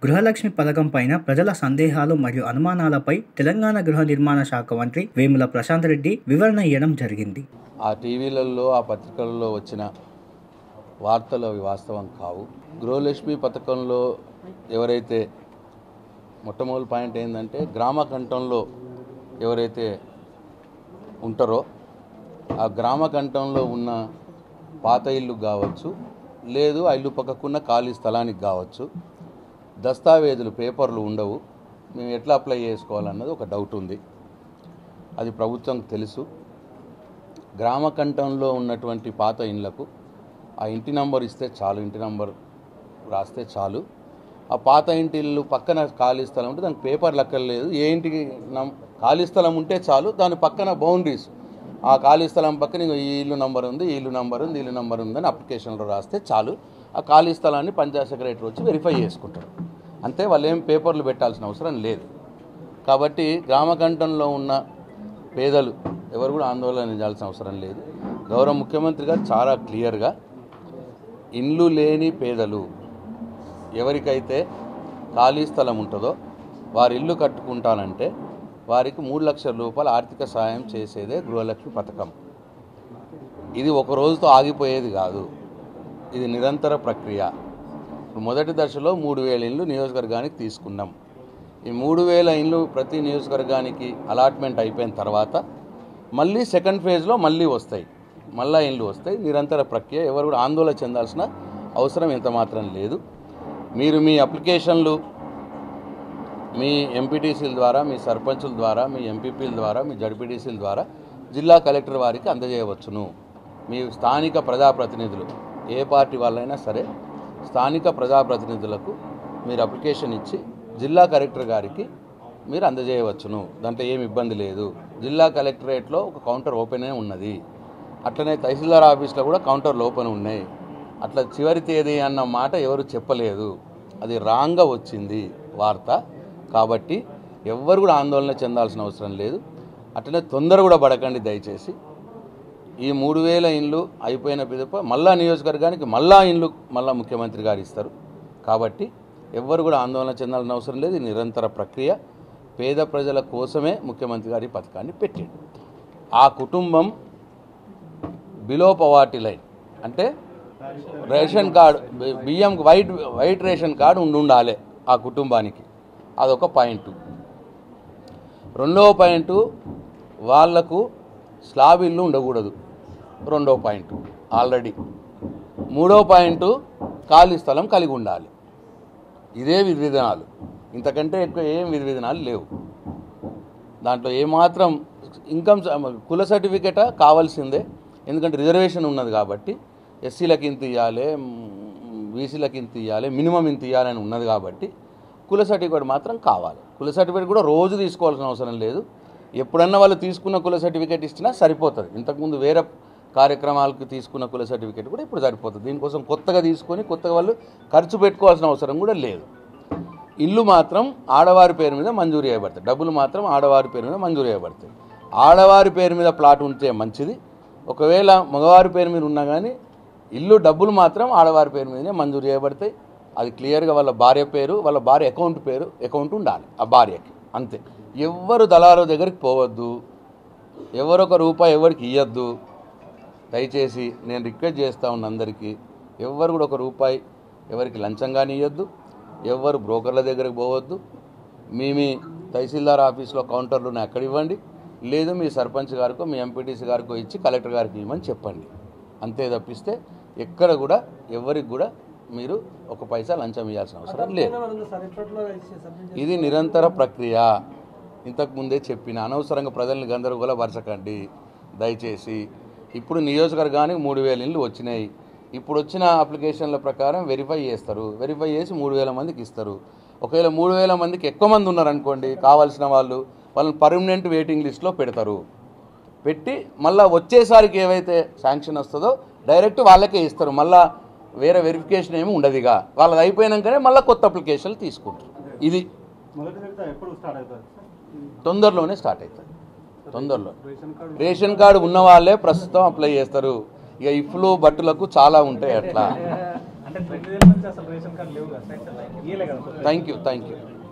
గృహలక్ష్మి పథకం పైన ప్రజల సందేహాలు మరియు అనుమానాలపై తెలంగాణ గృహ నిర్మాణ శాఖ మంత్రి వేముల ప్రశాంత్ రెడ్డి వివరణ ఇవ్వడం జరిగింది ఆ టీవీలలో ఆ పత్రికలలో వచ్చిన వార్తలు అవి వాస్తవం కావు గృహలక్ష్మి పథకంలో ఎవరైతే మొట్టమొదటి పాయింట్ ఏంటంటే గ్రామ కంఠంలో ఎవరైతే ఉంటారో ఆ గ్రామ కంఠంలో ఉన్న పాత ఇల్లు కావచ్చు లేదు ఆ ఇల్లు పక్కకున్న ఖాళీ స్థలానికి కావచ్చు దస్తావేజులు పేపర్లు ఉండవు మేము ఎట్లా అప్లై చేసుకోవాలన్నది ఒక డౌట్ ఉంది అది ప్రభుత్వంకి తెలుసు గ్రామ కంఠంలో ఉన్నటువంటి పాత ఇండ్లకు ఆ ఇంటి నంబర్ ఇస్తే చాలు ఇంటి నంబర్ రాస్తే చాలు ఆ పాత ఇంటి ఇల్లు పక్కన ఖాళీ స్థలం ఉంటే దానికి పేపర్ లెక్కలేదు ఏ ఇంటికి నం ఖాళీ స్థలం ఉంటే చాలు దాని పక్కన బౌండరీస్ ఆ ఖాళీ స్థలం పక్కన ఇంకో ఈ ఇల్లు నంబర్ ఉంది ఈ ఇల్లు నంబర్ ఉంది ఈ ఇల్లు నంబర్ ఉందని అప్లికేషన్లో రాస్తే చాలు ఆ ఖాళీ స్థలాన్ని పంచాయత్ సెక్రటరీ వచ్చి వెరిఫై చేసుకుంటారు అంతే వాళ్ళు ఏం పేపర్లు పెట్టాల్సిన అవసరం లేదు కాబట్టి గ్రామకంఠంలో ఉన్న పేదలు ఎవరు కూడా ఆందోళన చెందాల్సిన అవసరం లేదు గౌరవ ముఖ్యమంత్రి గారు చాలా క్లియర్గా ఇండ్లు లేని పేదలు ఎవరికైతే ఖాళీ స్థలం ఉంటుందో వారి ఇల్లు కట్టుకుంటానంటే వారికి మూడు లక్షల రూపాయల ఆర్థిక సాయం చేసేదే గృహలక్ష్మి పథకం ఇది ఒక రోజుతో ఆగిపోయేది కాదు ఇది నిరంతర ప్రక్రియ ఇప్పుడు మొదటి దశలో మూడు వేల ఇండ్లు నియోజకవర్గానికి తీసుకున్నాం ఈ మూడు వేల ఇండ్లు ప్రతి నియోజకవర్గానికి అలాట్మెంట్ అయిపోయిన తర్వాత మళ్ళీ సెకండ్ ఫేజ్లో మళ్ళీ వస్తాయి మళ్ళా ఇండ్లు వస్తాయి నిరంతర ప్రక్రియ ఎవరు కూడా ఆందోళన చెందాల్సిన అవసరం ఎంత మాత్రం లేదు మీరు మీ అప్లికేషన్లు మీ ఎంపీటీసీల ద్వారా మీ సర్పంచుల ద్వారా మీ ఎంపీపీల ద్వారా మీ జడ్పీటీసీల ద్వారా జిల్లా కలెక్టర్ వారికి అందజేయవచ్చును మీ స్థానిక ప్రజాప్రతినిధులు ఏ పార్టీ వాళ్ళైనా సరే స్థానిక ప్రజాప్రతినిధులకు మీరు అప్లికేషన్ ఇచ్చి జిల్లా కలెక్టర్ గారికి మీరు అందజేయవచ్చును దాంట్లో ఏమి ఇబ్బంది లేదు జిల్లా కలెక్టరేట్లో ఒక కౌంటర్ ఓపెనే ఉన్నది అట్లనే తహసీల్దార్ ఆఫీస్లో కూడా కౌంటర్లు ఓపెన్ ఉన్నాయి అట్లా చివరి తేదీ అన్న మాట ఎవరు చెప్పలేదు అది రాంగ్గా వచ్చింది వార్త కాబట్టి ఎవ్వరు కూడా ఆందోళన చెందాల్సిన అవసరం లేదు అట్లనే తొందర కూడా పడకండి దయచేసి ఈ మూడు వేల ఇండ్లు అయిపోయిన పిదప మళ్ళా నియోజకవర్గానికి మళ్ళా ఇండ్లు మళ్ళా ముఖ్యమంత్రి గారు ఇస్తారు కాబట్టి ఎవ్వరు కూడా ఆందోళన చెందాల్సిన అవసరం లేదు ఇది నిరంతర ప్రక్రియ పేద ప్రజల కోసమే ముఖ్యమంత్రి గారి ఈ పథకాన్ని పెట్టిండు ఆ కుటుంబం బిలో పవార్టీ లైన్ అంటే రేషన్ కార్డు బి- బియ్యం వైట్ వైట్ రేషన్ కార్డు ఉండి ఉండాలి ఆ కుటుంబానికి అదొక పాయింట్ రెండవ పాయింట్ వాళ్లకు స్లాబ్ ఇల్లు ఉండకూడదు రెండో పాయింట్ ఆల్రెడీ మూడో పాయింట్ ఖాళీ స్థలం కలిగి ఉండాలి ఇదే విధి విధానాలు ఇంతకంటే ఎక్కువ ఏం విధి విధానాలు లేవు దాంట్లో ఏమాత్రం ఇన్కమ్ కుల సర్టిఫికేట కావాల్సిందే ఎందుకంటే రిజర్వేషన్ ఉన్నది కాబట్టి ఎస్సీలకు ఇంత ఇవ్వాలి బీసీలకు ఇంత ఇవ్వాలి మినిమం ఇంత ఇవ్వాలని ఉన్నది కాబట్టి కుల సర్టిఫికేట్ మాత్రం కావాలి కుల సర్టిఫికేట్ కూడా రోజు తీసుకోవాల్సిన అవసరం లేదు ఎప్పుడన్నా వాళ్ళు తీసుకున్న కుల సర్టిఫికేట్ ఇచ్చినా సరిపోతుంది ఇంతకుముందు వేరే కార్యక్రమాలకు తీసుకున్న కుల సర్టిఫికేట్ కూడా ఇప్పుడు సరిపోతుంది దీనికోసం కొత్తగా తీసుకొని కొత్తగా వాళ్ళు ఖర్చు పెట్టుకోవాల్సిన అవసరం కూడా లేదు ఇల్లు మాత్రం ఆడవారి పేరు మీద మంజూరు చేయబడతాయి డబ్బులు మాత్రం ఆడవారి పేరు మీద మంజూరు చేయబడతాయి ఆడవారి పేరు మీద ప్లాట్ ఉంటే మంచిది ఒకవేళ మగవారి పేరు మీద ఉన్నా కానీ ఇల్లు డబ్బులు మాత్రం ఆడవారి పేరు మీదనే మంజూరు చేయబడతాయి అది క్లియర్గా వాళ్ళ భార్య పేరు వాళ్ళ భార్య అకౌంట్ పేరు అకౌంట్ ఉండాలి ఆ భార్యకి అంతే ఎవ్వరు దళారుల దగ్గరికి పోవద్దు ఎవరొక రూపాయి ఎవరికి ఇవ్వద్దు దయచేసి నేను రిక్వెస్ట్ చేస్తా ఉన్న అందరికీ ఎవ్వరు కూడా ఒక రూపాయి ఎవరికి లంచంగాని ఇవ్వద్దు ఎవ్వరు బ్రోకర్ల దగ్గరికి పోవద్దు మీ మీ తహసీల్దార్ ఆఫీస్లో కౌంటర్లు అక్కడ ఇవ్వండి లేదు మీ సర్పంచ్ గారికో మీ ఎంపీటీసీ గారికో ఇచ్చి కలెక్టర్ గారికి ఇవ్వమని చెప్పండి అంతే తప్పిస్తే ఎక్కడ కూడా ఎవరికి కూడా మీరు ఒక పైసా లంచం ఇవ్వాల్సిన అవసరం లేదు ఇది నిరంతర ప్రక్రియ ఇంతకు ముందే చెప్పిన అనవసరంగా ప్రజల్ని గందరగోళపరచకండి దయచేసి ఇప్పుడు నియోజకవర్గానికి మూడు వేల ఇళ్ళు వచ్చినాయి ఇప్పుడు వచ్చిన అప్లికేషన్ల ప్రకారం వెరిఫై చేస్తారు వెరిఫై చేసి మూడు వేల మందికి ఇస్తారు ఒకవేళ మూడు వేల మందికి ఎక్కువ మంది ఉన్నారనుకోండి కావాల్సిన వాళ్ళు వాళ్ళని పర్మనెంట్ వెయిటింగ్ లిస్ట్లో పెడతారు పెట్టి మళ్ళీ వచ్చేసరికి ఏవైతే శాంక్షన్ వస్తుందో డైరెక్ట్ వాళ్ళకే ఇస్తారు మళ్ళీ వేరే వెరిఫికేషన్ ఏమి ఉండదుగా వాళ్ళది అయిపోయినాకనే మళ్ళీ కొత్త అప్లికేషన్లు తీసుకుంటారు ఇది మొదటి విడత ఎప్పుడు స్టార్ట్ అవుతుంది సార్ తొందరలోనే స్టార్ట్ అవుతుంది తొందరలో రేషన్ కార్డు ఉన్న వాళ్ళే ప్రస్తుతం అప్లై చేస్తారు ఇక ఇఫ్లు బట్టులకు చాలా ఉంటాయి అట్లా అంటే రెండు వేల నుంచి అసలు రేషన్ కార్డు లేవు కదా సార్ ఇయ్యలే కదా థ్యాంక్ యూ థ్యాంక్ యూ